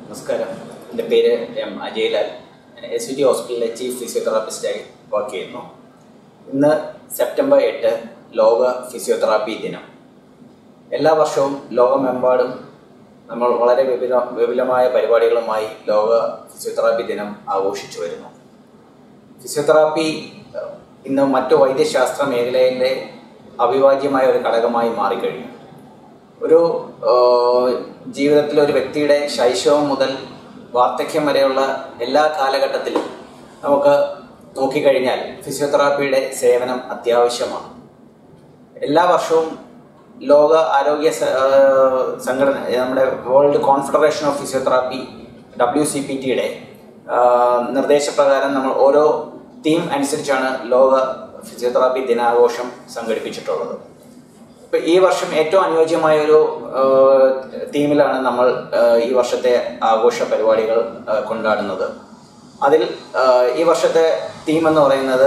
നമസ്കാരം എൻ്റെ പേര് M Ajaylal S V T ഹോസ്പിറ്റലിലെ ചീഫ് ഫിസിയോതെറാപ്പിസ്റ്റായി വർക്ക് ചെയ്യുന്നു ഇന്ന് സെപ്റ്റംബർ എട്ട് ലോക ഫിസിയോതെറാപ്പി ദിനം എല്ലാ വർഷവും ലോകമെമ്പാടും നമ്മൾ വളരെ വിപുല വിപുലമായ പരിപാടികളുമായി ലോക ഫിസിയോതെറാപ്പി ദിനം ആഘോഷിച്ചു വരുന്നു ഫിസിയോതെറാപ്പി ഏഹ്, ഇന്ന് മറ്റു വൈദ്യശാസ്ത്ര മേഖലയിലെ അവിഭാജ്യമായ ഒരു ഘടകമായി മാറിക്കഴിഞ്ഞു ഒരു ഏഹ്, ജീവിതത്തിൽ ഒരു വ്യക്തിയുടെ ശൈശവം മുതൽ വാർദ്ധക്യം വരെയുള്ള എല്ലാ കാലഘട്ടത്തിലും നമുക്ക് നോക്കിക്കഴിഞ്ഞാൽ ഫിസിയോതെറാപ്പിയുടെ സേവനം അത്യാവശ്യമാണ് എല്ലാ വർഷവും ലോക ആരോഗ്യ സ- ഏഹ് സംഘടന നമ്മുടെ world confederation of physiotherapy W C P ടിയുടെ നിർദ്ദേശപ്രകാരം നമ്മൾ ഓരോ തീം അനുസരിച്ചാണ് ലോക ഫിസിയോതെറാപ്പി ദിനാഘോഷം സംഘടിപ്പിച്ചിട്ടുള്ളത് ഇപ്പൊ ഈ വർഷം ഏറ്റവും അനുയോജ്യമായ ഒരു ഏഹ്, തീമിലാണ് നമ്മൾ ഏഹ്, ഈ വർഷത്തെ ആഘോഷ പരിപാടികൾ ഏഹ്, കൊണ്ടാടുന്നത് അതിൽ ഏഹ്, ഈ വർഷത്തെ തീം എന്ന് പറയുന്നത്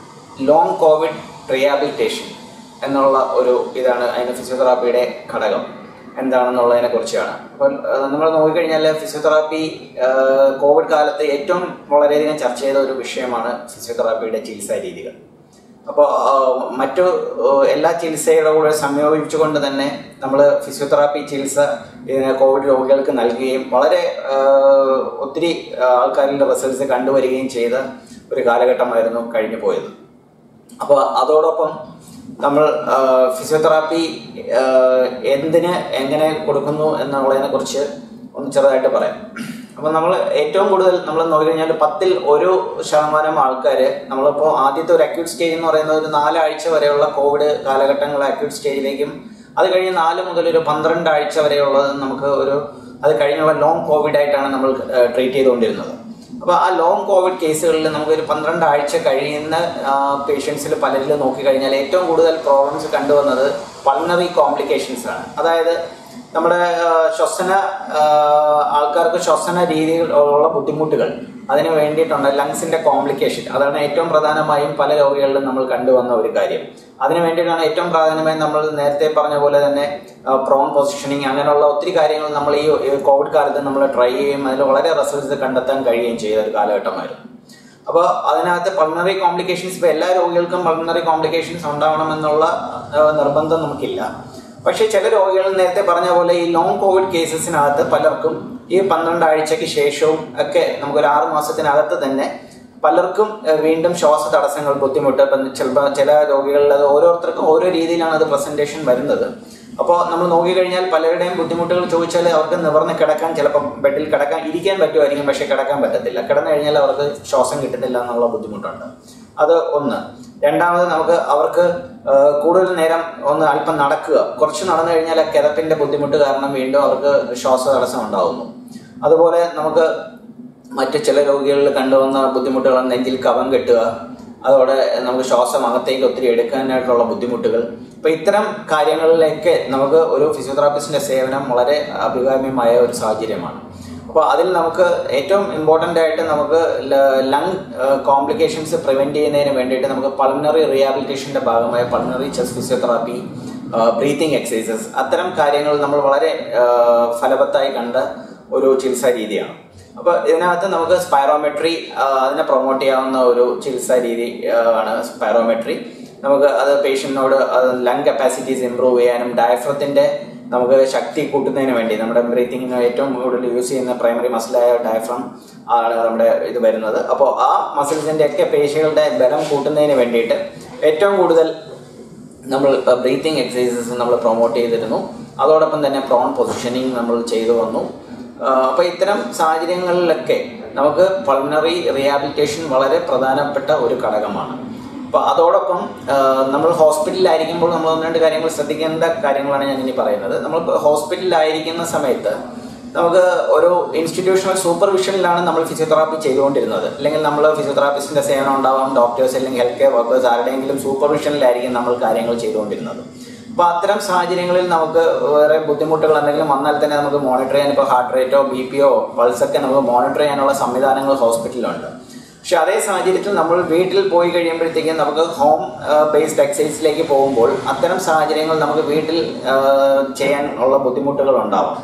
ലോങ് കോവിഡ് റിഹാബിലിറ്റേഷൻ എന്നുള്ള ഒരു ഇതാണ് അതിന് ഫിസിയോതെറാപ്പിയുടെ ഘടകം എന്താണെന്നുള്ളതിനെ കുറിച്ചാണ് അപ്പോൾ ഏഹ്, നമ്മൾ നോക്കിക്കഴിഞ്ഞാൽ ഫിസിയോതെറാപ്പി ഏഹ്, കോവിഡ് കാലത്ത് ഏറ്റവും വളരെയധികം ചർച്ച ചെയ്ത ഒരു വിഷയമാണ് ഫിസിയോതെറാപ്പിയുടെ ചികിത്സാ രീതികൾ അപ്പോൾ മറ്റു ആ, എല്ലാ ചികിത്സയുടെ കൂടെ സംയോജിച്ചുകൊണ്ട് തന്നെ നമ്മൾ ഫിസിയോതെറാപ്പി ചികിത്സ ഇതിന് കോവിഡ് രോഗികൾക്ക് നൽകുകയും വളരെ ആ, ഒത്തിരി ആൾക്കാരുടെ റിസൾട്ട്സ് കണ്ടുവരികയും ചെയ്ത ഒരു കാലഘട്ടമായിരുന്നു കഴിഞ്ഞു പോയത് അപ്പോൾ അതോടൊപ്പം നമ്മൾ ആ, ഫിസിയോതെറാപ്പി ആ, എന്തിന് എങ്ങനെ കൊടുക്കുന്നു എന്നുള്ളതിനെ കുറിച്ച് ഒന്ന് ചെറുതായിട്ട് പറയാം അപ്പോൾ നമ്മൾ ഏറ്റവും കൂടുതൽ നമ്മൾ നോക്കിക്കഴിഞ്ഞാൽ പത്തിൽ ഒരു ശതമാനം ആൾക്കാർ നമ്മളിപ്പോൾ ആദ്യത്തെ ഒരു അക്യൂട്ട് സ്റ്റേജ് എന്ന് പറയുന്നത് ഒരു നാലാഴ്ച വരെയുള്ള കോവിഡ് കാലഘട്ടങ്ങൾ അക്യൂട്ട് സ്റ്റേജിലേക്കും അത് കഴിഞ്ഞ് നാല് മുതൽ ഒരു പന്ത്രണ്ട് ആഴ്ച വരെയുള്ളത് നമുക്ക് ഒരു അത് കഴിഞ്ഞുള്ള ലോങ് കോവിഡ് ആയിട്ടാണ് നമ്മൾ ട്രീറ്റ് ചെയ്തുകൊണ്ടിരുന്നത് അപ്പോൾ ആ ലോങ് കോവിഡ് കേസുകളിൽ നമുക്കൊരു പന്ത്രണ്ട് ആഴ്ച കഴിയുന്ന പേഷ്യൻസിൽ പലരിൽ നോക്കിക്കഴിഞ്ഞാൽ ഏറ്റവും കൂടുതൽ പ്രോബ്ലംസ് കണ്ടുവന്നത് പൾണറി കോംപ്ലിക്കേഷൻസ് ആണ് അതായത് നമ്മുടെ ആ, ശ്വസന ആ, ആൾക്കാർക്ക് ശ്വസന രീതിയിൽ ഉള്ള ബുദ്ധിമുട്ടുകൾ അതിന് വേണ്ടിയിട്ടുണ്ട് ലങ്സിന്റെ കോംപ്ലിക്കേഷൻ അതാണ് ഏറ്റവും പ്രധാനമായും പല രോഗികളിലും നമ്മൾ കണ്ടുവന്ന ഒരു കാര്യം അതിന് വേണ്ടിയിട്ടാണ് ഏറ്റവും പ്രാധാന്യമായും നമ്മൾ നേരത്തെ പറഞ്ഞ പോലെ തന്നെ പ്രോൺ പൊസിഷനിങ് അങ്ങനെയുള്ള ഒത്തിരി കാര്യങ്ങൾ നമ്മൾ ഈ ഈ കോവിഡ് കാലത്ത് നമ്മൾ ട്രൈ ചെയ്യുകയും അതിൽ വളരെ റിസൾട്ട്സ് കണ്ടെത്താൻ കഴിയുകയും ചെയ്ത ഒരു കാലഘട്ടമായിരുന്നു അപ്പോൾ അതിനകത്ത് പൾമണറി കോംപ്ലിക്കേഷൻസ് ഇപ്പോൾ എല്ലാ രോഗികൾക്കും പൾമണറി കോംപ്ലിക്കേഷൻസ് ഉണ്ടാവണമെന്നുള്ള ആ, നിർബന്ധം നമുക്കില്ല പക്ഷേ ചില രോഗികൾ നേരത്തെ പറഞ്ഞ പോലെ ഈ ലോങ് കോവിഡ് കേസസിനകത്ത് പലർക്കും ഈ പന്ത്രണ്ട് ആഴ്ചയ്ക്ക് ശേഷവും ഒക്കെ നമുക്കൊരു ആറ് മാസത്തിനകത്ത് തന്നെ പലർക്കും ഏഹ്, വീണ്ടും ശ്വാസ തടസ്സങ്ങൾ ബുദ്ധിമുട്ട് ഇപ്പം ചിലപ്പോൾ ചില രോഗികളിൽ അത് ഓരോരുത്തർക്കും ഓരോ രീതിയിലാണ് അത് പ്രസന്റേഷൻ വരുന്നത് അപ്പോൾ നമ്മൾ നോക്കിക്കഴിഞ്ഞാൽ പലരുടെയും ബുദ്ധിമുട്ടുകൾ ചോദിച്ചാൽ അവർക്ക് നിവർന്ന് കിടക്കാൻ ചിലപ്പം ബെഡിൽ കിടക്കാൻ ഇരിക്കാൻ പറ്റുമായിരിക്കും പക്ഷേ കിടക്കാൻ പറ്റത്തില്ല കിടന്നു കഴിഞ്ഞാൽ അവർക്ക് ശ്വാസം കിട്ടുന്നില്ല എന്നുള്ള ബുദ്ധിമുട്ടുണ്ട് അത് ഒന്ന് രണ്ടാമത് നമുക്ക് അവർക്ക് ആ, കൂടുതൽ നേരം ഒന്ന് അല്പം നടക്കുക കുറച്ച് നടന്നു കഴിഞ്ഞാൽ ആ കിതപ്പിന്റെ ബുദ്ധിമുട്ട് കാരണം വീണ്ടും അവർക്ക് ശ്വാസതടസ്സം ഉണ്ടാകുന്നു അതുപോലെ നമുക്ക് മറ്റു ചില രോഗികളിൽ കണ്ടുവന്ന ബുദ്ധിമുട്ടുകൾ നെഞ്ചിൽ കവം കെട്ടുക അതോടെ നമുക്ക് ശ്വാസം അകത്തേക്ക് ഒത്തിരി എടുക്കാനായിട്ടുള്ള ബുദ്ധിമുട്ടുകൾ അപ്പൊ ഇത്തരം കാര്യങ്ങളിലേക്ക് നമുക്ക് ഒരു ഫിസിയോതെറാപ്പിസ്റ്റിന്റെ സേവനം വളരെ അഭികാമ്യമായ ഒരു സാഹചര്യമാണ് അപ്പോൾ അതിൽ നമുക്ക് ഏറ്റവും ഇമ്പോർട്ടൻ്റ് ആയിട്ട് നമുക്ക് ലങ് കോംപ്ലിക്കേഷൻസ് പ്രിവെൻറ്റ് ചെയ്യുന്നതിന് വേണ്ടിയിട്ട് നമുക്ക് പൾമണറി റിഹാബിലിറ്റേഷൻ്റെ ഭാഗമായ pulmonary chest physiotherapy breathing exercises അത്തരം കാര്യങ്ങൾ നമ്മൾ വളരെ ആ, ഫലവത്തായി കണ്ട ഒരു ചികിത്സാ രീതിയാണ് അപ്പോൾ ഇതിനകത്ത് നമുക്ക് സ്പൈറോമെട്രി അതിനെ പ്രൊമോട്ട് ചെയ്യാവുന്ന ഒരു ചികിത്സാ രീതി ആ, ആണ് സ്പൈറോമെട്രി നമുക്ക് അത് പേഷ്യൻറ്റിനോട് ലങ് കപ്പാസിറ്റീസ് ഇമ്പ്രൂവ് ചെയ്യാനും ഡയഫ്രത്തിൻ്റെ നമുക്ക് ശക്തി കൂട്ടുന്നതിന് വേണ്ടി നമ്മുടെ ബ്രീത്തിങ്ങിന് ഏറ്റവും കൂടുതൽ യൂസ് ചെയ്യുന്ന പ്രൈമറി മസിലായ ഡയഫ്രം ആണ് നമ്മുടെ ഇത് വരുന്നത് അപ്പോൾ ആ മസിൽസിൻ്റെ ഒക്കെ പേശികളുടെ ബലം കൂട്ടുന്നതിന് വേണ്ടിയിട്ട് ഏറ്റവും കൂടുതൽ നമ്മൾ ബ്രീത്തിങ് എക്സസൈസസ് നമ്മൾ പ്രൊമോട്ട് ചെയ്തിരുന്നു അതോടൊപ്പം തന്നെ പ്രോൺ പൊസിഷനിങ് നമ്മൾ ചെയ്തു വന്നു അപ്പോൾ ഇത്തരം സാഹചര്യങ്ങളിലൊക്കെ നമുക്ക് പൾമണറി റിഹാബിലിറ്റേഷൻ വളരെ പ്രധാനപ്പെട്ട ഒരു ഘടകമാണ് അപ്പോൾ അതോടൊപ്പം ആ, നമ്മൾ ഹോസ്പിറ്റലിലായിരിക്കുമ്പോൾ നമ്മൾ ഒന്ന് രണ്ട് കാര്യങ്ങൾ ശ്രദ്ധിക്കേണ്ട കാര്യങ്ങളാണ് ഞാൻ ഇനി പറയുന്നത് നമ്മൾ ഹോസ്പിറ്റലിലായിരിക്കുന്ന സമയത്ത് നമുക്ക് ഒരു ഇൻസ്റ്റിറ്റ്യൂഷണൽ സൂപ്പർവിഷനിലാണ് നമ്മൾ ഫിസിയോതെറാപ്പി ചെയ്തുകൊണ്ടിരുന്നത് അല്ലെങ്കിൽ നമ്മൾ ഫിസിയോതെറാപ്പിസ്റ്റിന്റെ സേവനം ഉണ്ടാവാം ഡോക്ടേഴ്സ് അല്ലെങ്കിൽ ഹെൽത്ത് കെയർ വർക്കേഴ്സ് ആരുടെയെങ്കിലും സൂപ്പർവിഷനിലായിരിക്കും നമ്മൾ കാര്യങ്ങൾ ചെയ്തുകൊണ്ടിരുന്നത് അപ്പോൾ അത്തരം സാഹചര്യങ്ങളിൽ നമുക്ക് വേറെ ബുദ്ധിമുട്ടുകൾ എന്തെങ്കിലും വന്നാൽ തന്നെ നമുക്ക് മോണിറ്റർ ചെയ്യാൻ ഇപ്പോൾ ഹാർട്ട് റേറ്റോ ബി പിയോ പൾസൊക്കെ നമുക്ക് മോണിറ്റർ ചെയ്യാനുള്ള സംവിധാനങ്ങൾ ഹോസ്പിറ്റലിലുണ്ട് പക്ഷെ അതേ സാഹചര്യത്തിൽ നമ്മൾ വീട്ടിൽ പോയി കഴിയുമ്പോഴത്തേക്കും നമുക്ക് ഹോം ബേസ്ഡ് എക്സസൈസിലേക്ക് പോകുമ്പോൾ അത്തരം സാഹചര്യങ്ങൾ നമുക്ക് വീട്ടിൽ ആ, ചെയ്യാൻ ഉള്ള ബുദ്ധിമുട്ടുകൾ ഉണ്ടാവും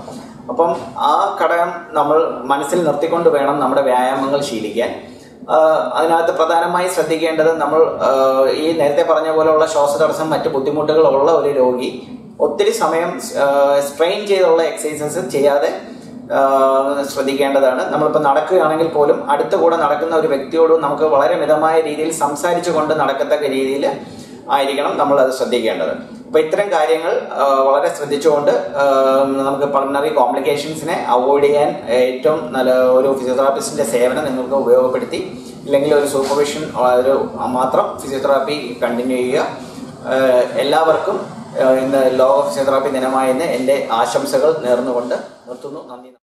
അപ്പം ആ ഘടകം നമ്മൾ മനസ്സിൽ നിർത്തിക്കൊണ്ട് വേണം നമ്മുടെ വ്യായാമങ്ങൾ ശീലിക്കാൻ ആഹ് അതിനകത്ത് പ്രധാനമായി ശ്രദ്ധിക്കേണ്ടത് നമ്മൾ ആഹ് ഈ നേരത്തെ പറഞ്ഞ പോലെയുള്ള ശ്വാസതടസ്സം മറ്റ് ബുദ്ധിമുട്ടുകളുള്ള ഒരു രോഗി ഒത്തിരി സമയം സ്ട്രെയിൻ ചെയ്തുള്ള എക്സസൈസസ് ചെയ്യാതെ ആഹ് ശ്രദ്ധിക്കേണ്ടതാണ് നമ്മളിപ്പോൾ നടക്കുകയാണെങ്കിൽ പോലും അടുത്ത കൂടെ നടക്കുന്ന ഒരു വ്യക്തിയോട് നമുക്ക് വളരെ മിതമായ രീതിയിൽ സംസാരിച്ചു കൊണ്ട് നടക്കത്തക്ക രീതിയിൽ ആയിരിക്കണം നമ്മൾ അത് ശ്രദ്ധിക്കേണ്ടത് അപ്പൊ ഇത്തരം കാര്യങ്ങൾ ആഹ് വളരെ ശ്രദ്ധിച്ചുകൊണ്ട് ആഹ് നമുക്ക് പൾമണറി കോംപ്ലിക്കേഷൻസിനെ അവോയ്ഡ് ചെയ്യാൻ ഏറ്റവും നല്ല ഒരു ഫിസിയോതെറാപ്പിസ്റ്റിന്റെ സേവനം നിങ്ങൾക്ക് ഉപയോഗപ്പെടുത്തി ഇല്ലെങ്കിൽ ഒരു സൂപ്പർവിഷൻ ഒരു മാത്രം ഫിസിയോതെറാപ്പി കണ്ടിന്യൂ ചെയ്യുക ആഹ് എല്ലാവർക്കും ആഹ് ഇന്ന് ലോക ഫിസിയോതെറാപ്പി ദിനമായെന്ന് എൻ്റെ ആശംസകൾ നേർന്നുകൊണ്ട് നിർത്തുന്നു നന്ദി